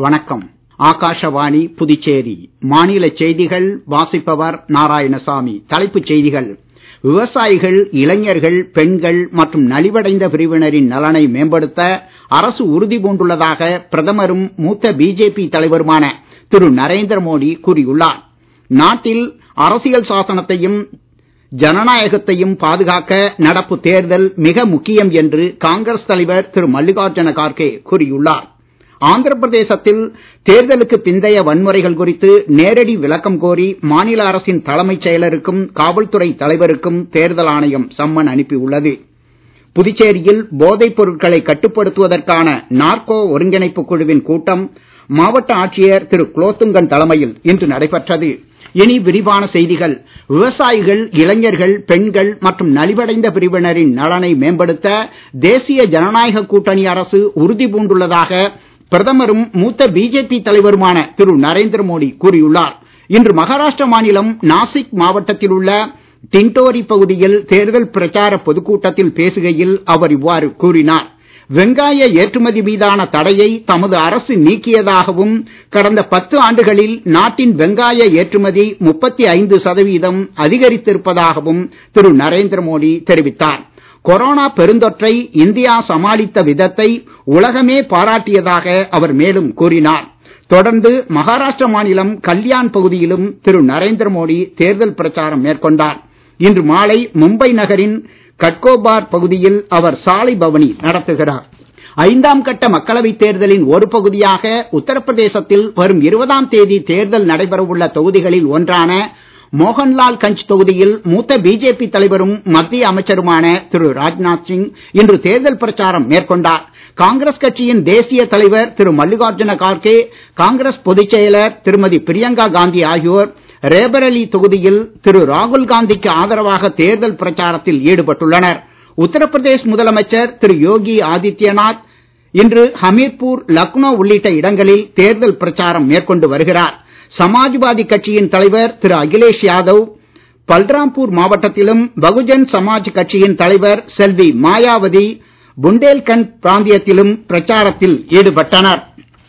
வணக்கம் ஆகாஷவாணி புதுச்சேரி மாநில செய்திகள் வாசிப்பவர் நாராயணசாமி தலைப்புச் செய்திகள் விவசாயிகள் இளைஞர்கள் பெண்கள் மற்றும் நலிவடைந்த பிரிவினரின் நலனை மேம்படுத்த அரசு உறுதி பூண்டுள்ளதாக பிரதமரும் மூத்த பிஜேபி தலைவருமான திரு நரேந்திர மோடி கூறியுள்ளார் நாட்டில் அரசியல் சாசனத்தையும் ஜனநாயகத்தையும் பாதுகாக்க நடப்பு தேர்தல் மிக முக்கியம் என்று காங்கிரஸ் தலைவர் திரு மல்லிகார்ஜுன கார்கே கூறியுள்ளார் ஆந்திர பிரதேசத்தில் தேர்தலுக்கு பிந்தைய வன்முறைகள் குறித்து நேரடி விளக்கம் கோரி மாநில அரசின் தலைமைச் செயலருக்கும் காவல்துறை தலைவருக்கும் தேர்தல் ஆணையம் சம்மன் அனுப்பியுள்ளது புதுச்சேரியில் போதைப் பொருட்களை கட்டுப்படுத்துவதற்கான நார்கோ ஒருங்கிணைப்பு குழுவின் கூட்டம் மாவட்ட ஆட்சியர் திரு குலோத்துங்கன் தலைமையில் இன்று நடைபெற்றது இனி விரிவான செய்திகள் விவசாயிகள் இளைஞர்கள் பெண்கள் மற்றும் நலிவடைந்த பிரிவினரின் நலனை மேம்படுத்த தேசிய ஜனநாயக கூட்டணி அரசு உறுதி பூண்டுள்ளதாக பிரதமரும் மூத்த பிஜேபி தலைவருமான திரு நரேந்திர மோடி கூறியுள்ளார் இன்று மகாராஷ்டிர மாநிலம் நாசிக் மாவட்டத்தில் உள்ள டிண்டோரி பகுதியில் தேர்தல் பிரச்சார பொதுக்கூட்டத்தில் பேசுகையில் அவர் இவ்வாறு கூறினார் வெங்காய ஏற்றுமதி மீதான தடையை தமது அரசு நீக்கியதாகவும் கடந்த பத்து ஆண்டுகளில் நாட்டின் வெங்காய ஏற்றுமதி முப்பத்தி ஐந்து சதவீதம் அதிகரித்திருப்பதாகவும் திரு நரேந்திர மோடி தெரிவித்தார் கொரோனா பெருந்தொற்றை இந்தியா சமாளித்த விதத்தை உலகமே பாராட்டியதாக அவர் மேலும் கூறினார் தொடர்ந்து மகாராஷ்டிர மாநிலம் கல்யாண் பகுதியிலும் திரு நரேந்திர மோடி தேர்தல் பிரச்சாரம் மேற்கொண்டார் இன்று மாலை மும்பை நகரின் கட்கோபார் பகுதியில் அவர் சாலை பவனி நடத்துகிறார் ஐந்தாம் கட்ட மக்களவைத் தேர்தலின் ஒரு பகுதியாக உத்தரப்பிரதேசத்தில் வரும் இருபதாம் தேதி தேர்தல் நடைபெறவுள்ள தொகுதிகளில் ஒன்றான மோகன்லால் கஞ்ச் தொகுதியில் மூத்த பிஜேபி தலைவரும் மத்திய அமைச்சருமான திரு ராஜ்நாத் சிங் இன்று தேர்தல் பிரச்சாரம் மேற்கொண்டார் காங்கிரஸ் கட்சியின் தேசிய தலைவர் திரு மல்லிகார்ஜுன கார்கே காங்கிரஸ் பொதுச் செயலர் திருமதி பிரியங்கா காந்தி ஆகியோர் ரேபரேலி தொகுதியில் திரு ராகுல் காந்திக்கு ஆதரவாக தேர்தல் பிரச்சாரத்தில் ஈடுபட்டுள்ளனர் உத்தரப்பிரதேஷ் முதலமைச்சர் திரு யோகி ஆதித்யநாத் இன்று ஹமீர்பூர் லக்னோ உள்ளிட்ட இடங்களில் தேர்தல் பிரச்சாரம் மேற்கொண்டு வருகிறார் சமாஜ்வாதி கட்சியின் தலைவர் திரு அகிலேஷ் யாதவ் பல்ராம்பூர் மாவட்டத்திலும் பகுஜன் சமாஜ் கட்சியின் தலைவர் செல்வி மாயாவதி புண்டேல்கண்ட் பிராந்தியத்திலும் பிரச்சாரத்தில் ஈடுபட்டனர்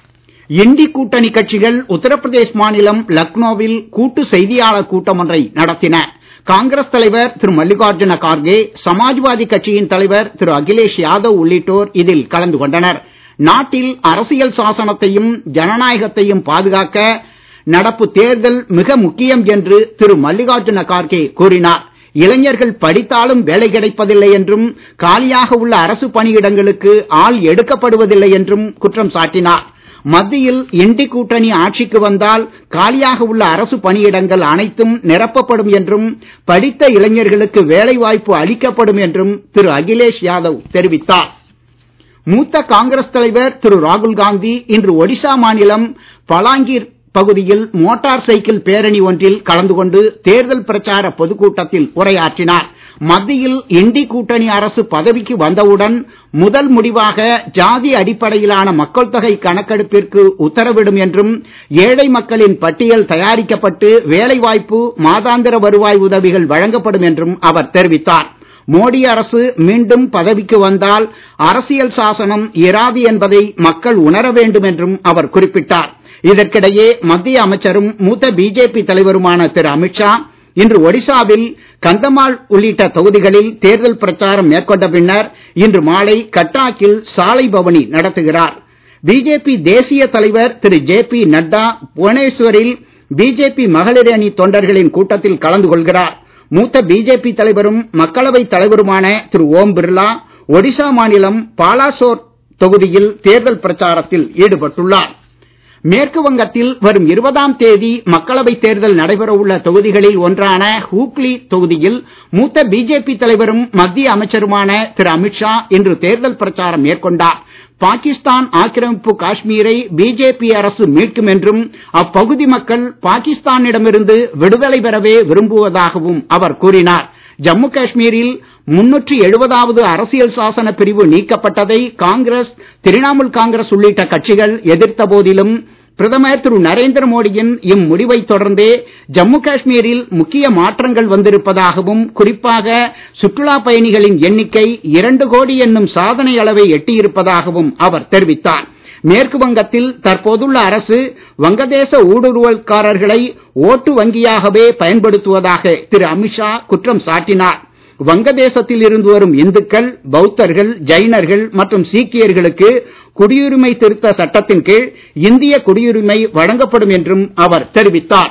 இண்டி கூட்டணி கட்சிகள் உத்தரப்பிரதேஷ் மாநிலம் லக்னோவில் கூட்டு செய்தியாளர் கூட்டம் ஒன்றை நடத்தின காங்கிரஸ் தலைவர் திரு மல்லிகார்ஜுன கார்கே சமாஜ்வாதி கட்சியின் தலைவர் திரு அகிலேஷ் யாதவ் உள்ளிட்டோர் இதில் கலந்து கொண்டனர் நாட்டில் அரசியல் சாசனத்தையும் ஜனநாயகத்தையும் பாதுகாக்க நடப்பு தேர்தல் மிக முக்கியம் என்று திரு மல்லிகார்ஜுன கார்கே கூறினார் இளைஞர்கள் படித்தாலும் வேலை கிடைப்பதில்லை என்றும் காலியாக உள்ள அரசு பணியிடங்களுக்கு ஆள் எடுக்கப்படுவதில்லை என்றும் குற்றம் சாட்டினார் மத்தியில் இண்டி கூட்டணி ஆட்சிக்கு வந்தால் காலியாக உள்ள அரசு பணியிடங்கள் அனைத்தும் நிரப்பப்படும் என்றும் படித்த இளைஞர்களுக்கு வேலை வாய்ப்பு அளிக்கப்படும் என்றும் திரு அகிலேஷ் யாதவ் தெரிவித்தார் மூத்த காங்கிரஸ் தலைவர் திரு ராகுல் காந்தி இன்று ஒடிசா மாநிலம் பலாங்கீர் பகுதியில் மோட்டார் சைக்கிள் பேரணி ஒன்றில் கலந்து கொண்டு தேர்தல் பிரச்சார பொதுக்கூட்டத்தில் உரையாற்றினார் மத்தியில் இண்டி கூட்டணி அரசு பதவிக்கு வந்தவுடன் முதல் முடிவாக ஜாதி அடிப்படையிலான மக்கள் தொகை கணக்கெடுப்பிற்கு உத்தரவிடும் என்றும் ஏழை மக்களின் பட்டியல் தயாரிக்கப்பட்டு வேலைவாய்ப்பு மாதாந்திர வருவாய் உதவிகள் வழங்கப்படும் என்றும் அவர் தெரிவித்தார் மோடி அரசு மீண்டும் பதவிக்கு வந்தால் அரசியல் சாசனம் இராது என்பதை மக்கள் உணர வேண்டும் என்றும் அவர் குறிப்பிட்டார் இதற்கிடையே மத்திய அமைச்சரும் மூத்த பிஜேபி தலைவருமான திரு அமித்ஷா இன்று ஒடிசாவில் கந்தமால் உள்ளிட்ட தொகுதிகளில் தேர்தல் பிரச்சாரம் மேற்கொண்ட பின்னர் இன்று மாலை கட்டாக்கில் சாலை பவனி நடத்துகிறார் பிஜேபி தேசிய தலைவர் திரு ஜே பி நட்டா புவனேஸ்வரில் பிஜேபி மகளிர் அணி தொண்டர்களின் கூட்டத்தில் கலந்து கொள்கிறார் மூத்த பிஜேபி தலைவரும் மக்களவை தலைவருமான திரு ஓம் பிர்லா ஒடிசா மாநிலம் பாலாசோர் தொகுதியில் தேர்தல் பிரச்சாரத்தில் ஈடுபட்டுள்ளார் மேற்கு வங்கத்தில் வரும் இருபதாம் தேதி மக்களவை தேர்தல் நடைபெற உள்ள தொகுதிகளில் ஒன்றான ஹூக்ளி தொகுதியில் மூத்த பிஜேபி தலைவரும் மத்திய அமைச்சருமான திரு அமித்ஷா இன்று தேர்தல் பிரச்சாரம் மேற்கொண்டார் பாகிஸ்தான் ஆக்கிரமிப்பு காஷ்மீரை பிஜேபி அரசு மீட்கும் என்றும் அப்பகுதி மக்கள் பாகிஸ்தானிடமிருந்து விடுதலை பெறவே விரும்புவதாகவும் அவர் கூறினார் ஜம்மு காஷ்மீரில் முன்னூற்றி எழுபதாவது அரசியல் சாசன பிரிவு நீக்கப்பட்டதை காங்கிரஸ் திரிணாமுல் காங்கிரஸ் உள்ளிட்ட கட்சிகள் எதிர்த்த போதிலும் பிரதமர் திரு நரேந்திர மோடியின் இம்முடிவை தொடர்ந்தே ஜம்மு காஷ்மீரில் முக்கிய மாற்றங்கள் வந்திருப்பதாகவும் குறிப்பாக சுற்றுலா பயணிகளின் எண்ணிக்கை இரண்டு கோடி என்னும் சாதனை அளவை எட்டியிருப்பதாகவும் அவர் தெரிவித்தார் மேற்கு வங்கத்தில் தற்போதுள்ள அரசு வங்கதேச ஊடுருவல்காரர்களை ஓட்டு வங்கியாகவே பயன்படுத்துவதாக திரு அமித்ஷா குற்றம் சாட்டினார் வங்கதேசத்தில் இருந்து வரும் இந்துக்கள் பௌத்தர்கள் ஜைனர்கள் மற்றும் சீக்கியர்களுக்கு குடியுரிமை திருத்த சட்டத்தின் கீழ் இந்திய குடியுரிமை வழங்கப்படும் என்றும் அவர் தெரிவித்தார்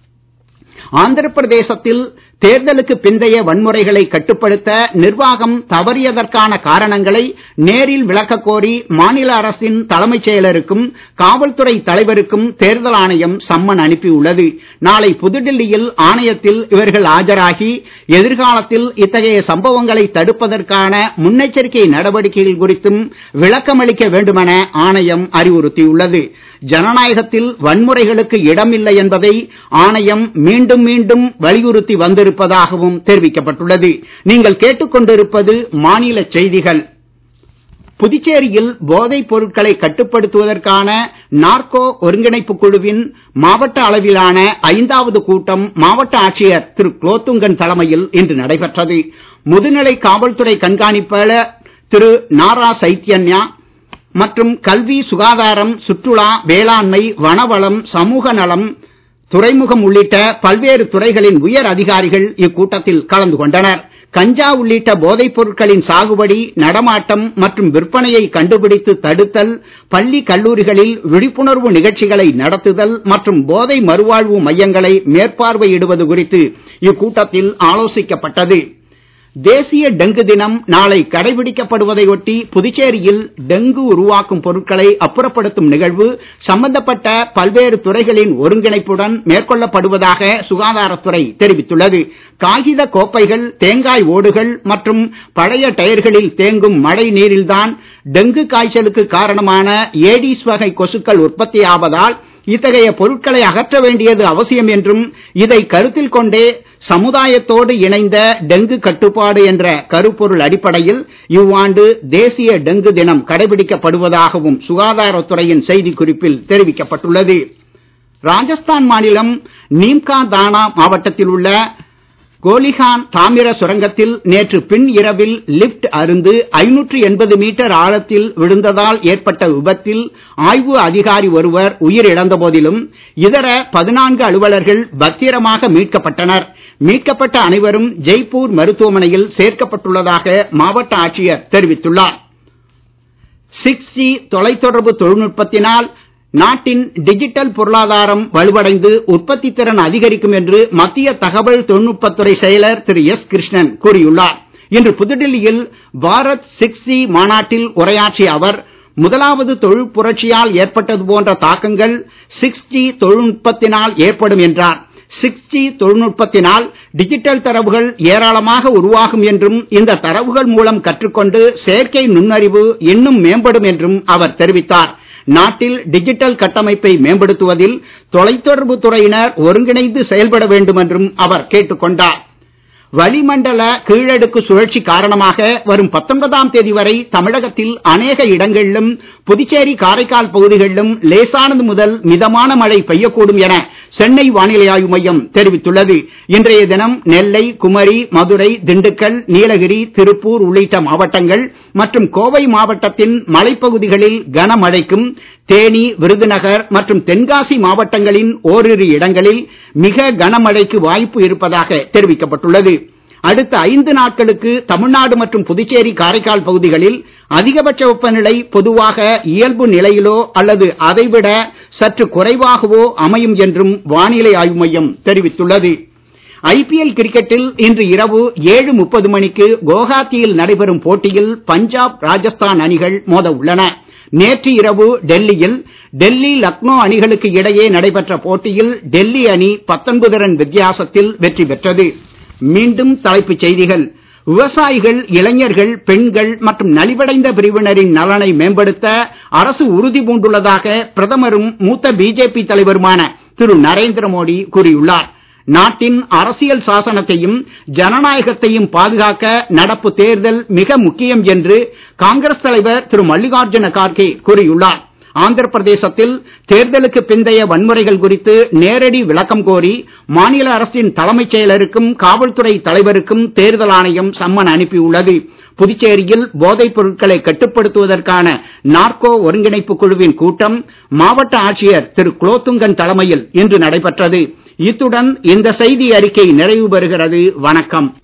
ஆந்திர பிரதேசத்தில் தேர்தலுக்கு பிந்தைய வன்முறைகளை கட்டுப்படுத்த நிர்வாகம் தவறியதற்கான காரணங்களை நேரில் விளக்கக் கோரி மாநில அரசின் தலைமைச் செயலருக்கும் காவல்துறை தலைவருக்கும் தேர்தல் ஆணையம் சம்மன் அனுப்பியுள்ளது நாளை புதுடெல்லியில் ஆணையத்தில் இவர்கள் ஆஜராகி எதிர்காலத்தில் இத்தகைய சம்பவங்களை தடுப்பதற்கான முன்னெச்சரிக்கை நடவடிக்கைகள் குறித்தும் விளக்கமளிக்க வேண்டுமென ஆணையம் அறிவுறுத்தியுள்ளது ஜனநாயகத்தில் வன்முறைகளுக்கு இடமில்லை என்பதை ஆணையம் மீண்டும் மீண்டும் வலியுறுத்தி வந்திருப்பதாகவும் தெரிவிக்கப்பட்டுள்ளது நீங்கள் கேட்டுக்கொண்டிருப்பது மாநில செய்திகள் புதுச்சேரியில் போதைப் பொருட்களை கட்டுப்படுத்துவதற்கான நார்கோ ஒருங்கிணைப்பு குழுவின் மாவட்ட அளவிலான ஐந்தாவது கூட்டம் மாவட்ட ஆட்சியர் திரு குலோத்துங்கன் தலைமையில் இன்று நடைபெற்றது முதுநிலை காவல்துறை கண்காணிப்பாளர் திரு நாரா சைத்தன்யா மற்றும் கல்வி சுகாதாரம் சுற்றுலா வேளாண்மை வனவளம் சமூக நலம் துறைமுகம் உள்ளிட்ட பல்வேறு துறைகளின் உயர் அதிகாரிகள் இக்கூட்டத்தில் கலந்து கொண்டனர் கஞ்சா உள்ளிட்ட போதைப் பொருட்களின் சாகுபடி நடமாட்டம் மற்றும் விற்பனையை கண்டுபிடித்து தடுத்தல் பள்ளி கல்லூரிகளில் விழிப்புணர்வு நிகழ்ச்சிகளை நடத்துதல் மற்றும் போதை மறுவாழ்வு மையங்களை மேற்பார்வையிடுவது குறித்து இக்கூட்டத்தில் ஆலோசிக்கப்பட்டது தேசிய டெங்கு தினம் நாளை கடைபிடிக்கப்படுவதை ஒட்டி புதுச்சேரியில் டெங்கு உருவாக்கும் பொருட்களை அப்புறப்படுத்தும் நிகழ்வு சம்பந்தப்பட்ட பல்வேறு துறைகளின் ஒருங்கிணைப்புடன் மேற்கொள்ளப்படுவதாக சுகாதாரத்துறை தெரிவித்துள்ளது காகித கோப்பைகள் தேங்காய் ஓடுகள் மற்றும் பழைய டயர்களில் தேங்கும் மழை நீரில்தான் டெங்கு காய்ச்சலுக்கு காரணமான ஏடிஸ் வகை கொசுக்கள் உற்பத்தியாவதால் இத்தகைய பொருட்களை அகற்ற வேண்டியது அவசியம் என்றும் இதை கருத்தில் கொண்டே சமுதாயத்தோடு இணைந்த டெங்கு கட்டுப்பாடு என்ற கருப்பொருள் அடிப்படையில் இவ்வாண்டு தேசிய டெங்கு தினம் கடைபிடிக்கப்படுவதாகவும் சுகாதாரத்துறையின் செய்திக்குறிப்பில் தெரிவிக்கப்பட்டுள்ளது ராஜஸ்தான் மாநிலம் நீம்கா தானா மாவட்டத்தில் உள்ள கோலிகான் தாமிர சுரங்கத்தில் நேற்று பின் இரவில் லிப்ட் அருந்து ஐநூற்று எண்பது மீட்டர் ஆழத்தில் விழுந்ததால் ஏற்பட்ட விபத்தில் ஆய்வு அதிகாரி ஒருவர் உயிரிழந்த போதிலும் இதர பதினான்கு அலுவலர்கள் பத்திரமாக மீட்கப்பட்டனர் மீட்கப்பட்ட அனைவரும் ஜெய்ப்பூர் மருத்துவமனையில் சேர்க்கப்பட்டுள்ளதாக மாவட்ட ஆட்சியர் தெரிவித்துள்ளார் சிக்ஸ் ஜி தொலைத்தொடர்பு தொழில்நுட்பத்தினால் நாட்டின் டிஜிட்டல் பொருளாதாரம் வலுவடைந்து உற்பத்தி திறன் அதிகரிக்கும் என்று மத்திய தகவல் தொழில்நுட்பத்துறை செயலர் திரு எஸ் கிருஷ்ணன் கூறியுள்ளார் இன்று புதுடெல்லியில் பாரத் சிக்ஸ் ஜி மாநாட்டில் உரையாற்றிய அவர் முதலாவது தொழில் புரட்சியால் ஏற்பட்டது போன்ற தாக்கங்கள் சிக்ஸ் ஜி தொழில்நுட்பத்தினால் ஏற்படும் என்றார் சிக்ஸ் ஜி தொழில்நுட்பத்தினால் டிஜிட்டல் தரவுகள் ஏராளமாக உருவாகும் என்றும் இந்த தரவுகள் மூலம் கற்றுக்கொண்டு செயற்கை நுண்ணறிவு இன்னும் மேம்படும் என்றும் அவர் தெரிவித்தார் நாட்டில் டிஜிட்டல் கட்டமைப்பை மேம்படுத்துவதில் தொலைத்தொடர்பு துறையினர் ஒருங்கிணைந்து செயல்பட வேண்டும் என்றும் அவர் கேட்டுக் கொண்டார் வளிமண்டல கீழடுக்கு சுழற்சி காரணமாக வரும் பத்தொன்பதாம் தேதி வரை தமிழகத்தில் அநேக இடங்களிலும் புதுச்சேரி காரைக்கால் பகுதிகளிலும் லேசானது முதல் மிதமான மழை பெய்யக்கூடும் என சென்னை வானிலை ஆய்வு மையம் தெரிவித்துள்ளது இன்றைய தினம் நெல்லை குமரி மதுரை திண்டுக்கல் நீலகிரி திருப்பூர் உள்ளிட்ட மாவட்டங்கள் மற்றும் கோவை மாவட்டத்தின் மலைப்பகுதிகளில் கனமழைக்கும் தேனி விருதுநகர் மற்றும் தென்காசி மாவட்டங்களின் ஓரிரு இடங்களில் மிக கனமழைக்கு வாய்ப்பு இருப்பதாக தெரிவிக்கப்பட்டுள்ளது அடுத்த ஐந்து நாட்களுக்கு தமிழ்நாடு மற்றும் புதுச்சேரி காரைக்கால் பகுதிகளில் அதிகபட்ச வெப்பநிலை பொதுவாக இயல்பு நிலையிலோ அல்லது அதைவிட சற்று குறைவாகவோ அமையும் என்றும் வானிலை ஆய்வு மையம் தெரிவித்துள்ளது ஐபிஎல் கிரிக்கெட்டில் இன்று இரவு ஏழு முப்பது மணிக்கு குவஹாத்தியில் நடைபெறும் போட்டியில் பஞ்சாப் ராஜஸ்தான் அணிகள் மோத உள்ளன நேற்று இரவு டெல்லியில் டெல்லி லக்னோ அணிகளுக்கு இடையே நடைபெற்ற போட்டியில் டெல்லி அணி 19 ரன் வித்தியாசத்தில் வெற்றி பெற்றது மீண்டும் தலைப்புச் செய்திகள் விவசாயிகள் இளைஞர்கள் பெண்கள் மற்றும் நலிவடைந்த பிரிவினரின் நலனை மேம்படுத்த அரசு உறுதி பூண்டுள்ளதாக பிரதமரும் மூத்த பிஜேபி தலைவருமான திரு நரேந்திர மோடி கூறியுள்ளார் நாட்டின் அரசியல் சாசனத்தையும் ஜனநாயகத்தையும் பாதுகாக்க நடப்பு தேர்தல் மிக முக்கியம் என்று காங்கிரஸ் தலைவர் திரு மல்லிகார்ஜுன கார்கே கூறியுள்ளார் ஆந்திர பிரதேசத்தில் தேர்தலுக்கு பிந்தைய வன்முறைகள் குறித்து நேரடி விளக்கம் கோரி மாநில அரசின் தலைமைச் செயலருக்கும் காவல்துறை தலைவருக்கும் தேர்தல் ஆணையம் சம்மன் அனுப்பியுள்ளது புதுச்சேரியில் போதைப் பொருட்களை கட்டுப்படுத்துவதற்கான நார்கோ ஒருங்கிணைப்பு குழுவின் கூட்டம் மாவட்ட ஆட்சியர் திரு குலோத்துங்கன் தலைமையில் இன்று நடைபெற்றது இத்துடன் இந்த செய்தி அறிக்கை நிறைவு பெறுகிறது வணக்கம்